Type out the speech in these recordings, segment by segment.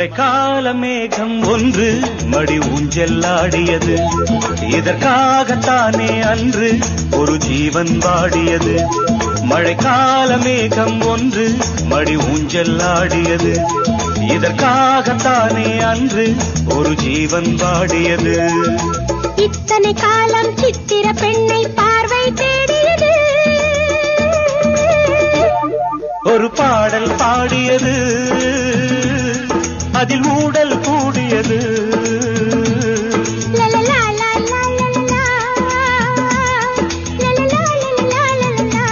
மழைக்கால மேகம் ஒன்று மடி ஊஞ்செல்லாடியது இதற்காகத்தானே அன்று ஒரு ஜீவன் வாடியது மழைக்கால மேகம் ஒன்று மடி ஊஞ்செல்லாடியது இதற்காகத்தானே அன்று ஒரு ஜீவன் வாடியது இத்தனை காலம் சித்திர பெண்ணை பார்வை தேடியது ஒரு பாடல் பாடியது அதில் ஊடல் கூடியது லலலா, லலலா, லலலா. லலலா, லலலா, லலலா.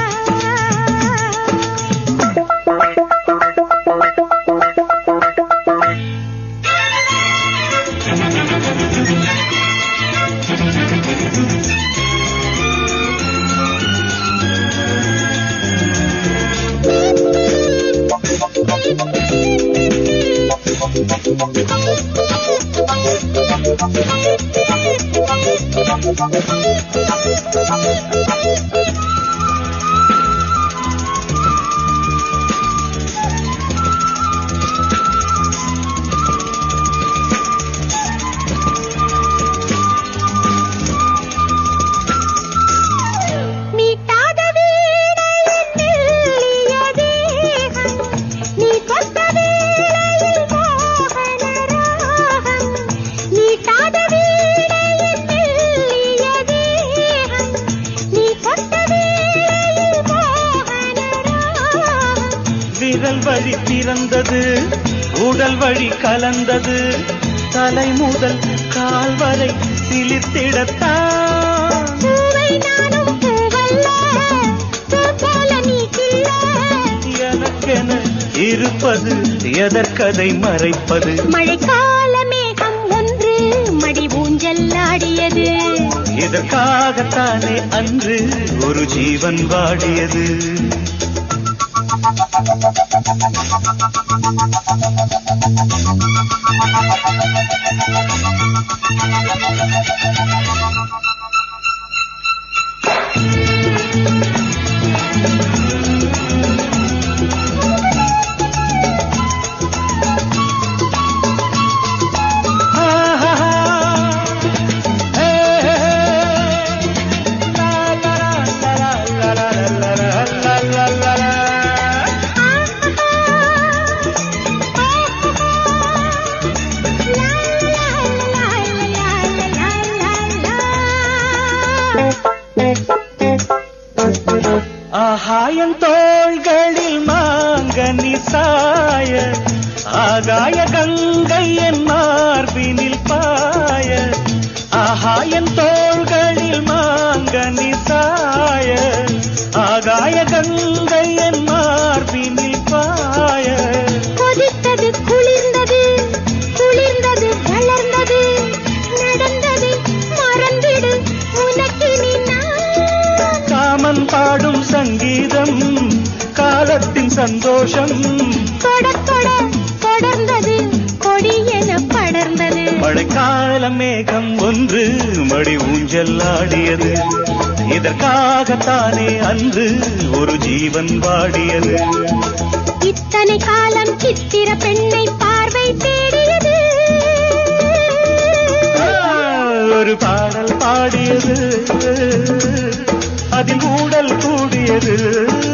மீட்டாத வீணையின் மெல்லிய தேகம், நீ கொண்ட வேளையில் மோகன ராகம். மீட்டாத வீணையின் மெல்லிய தேகம், நீ கொண்ட வேளையில் மோகன ராகம். விரல் வழி பிறந்தது உடல் வழி கலந்தது தலை முதல் கால் வரை சிலித்திடத்தான் பூவை நானும் பூவல்ல, பூ போல நீ கில்ல. எனக்கென இருப்பது எதற்கதை மறைப்பது மழைக்கால மேகம் ஒன்று மடி ஊஞ்சல்லாடியது இதற்காகத்தானே அன்று ஒரு ஜீவன் வாடியது ஆஹா, ஹே, ஹே, ஹே. லா, லா, லா, லா, லா, லா, லா, லா, லா, லா, லா. ஆகாயம் தோள்களில் மாங்கனி சாய ஆகாய கங்கை என் மார்பினில் பாய ஆகாயம் தோள்களில் மாங்கனி சாய ஆகாய கங்கை என் மார்பினில் பாய கொதித்தது குளிர்ந்தது குளிர்ந்தது வளர்ந்தது நடந்தது மறந்திடு உனக்கினி நான் காமன் பாடும் சங்கீதம் காலத்தின் சந்தோஷம் தொட தொட தொடர்ந்தது கொடியென படர்ந்தது மழைக்கால மேகம் ஒன்று மடி ஊஞ்சல்லாடியது இதற்காகத்தானே அன்று ஒரு ஜீவன் வாடியது இத்தனை காலம் சித்திர பெண்ணை பார்வை தேடியது ஆ, ஒரு பாடல் பாடியது அதில் ஊடல் கூடியது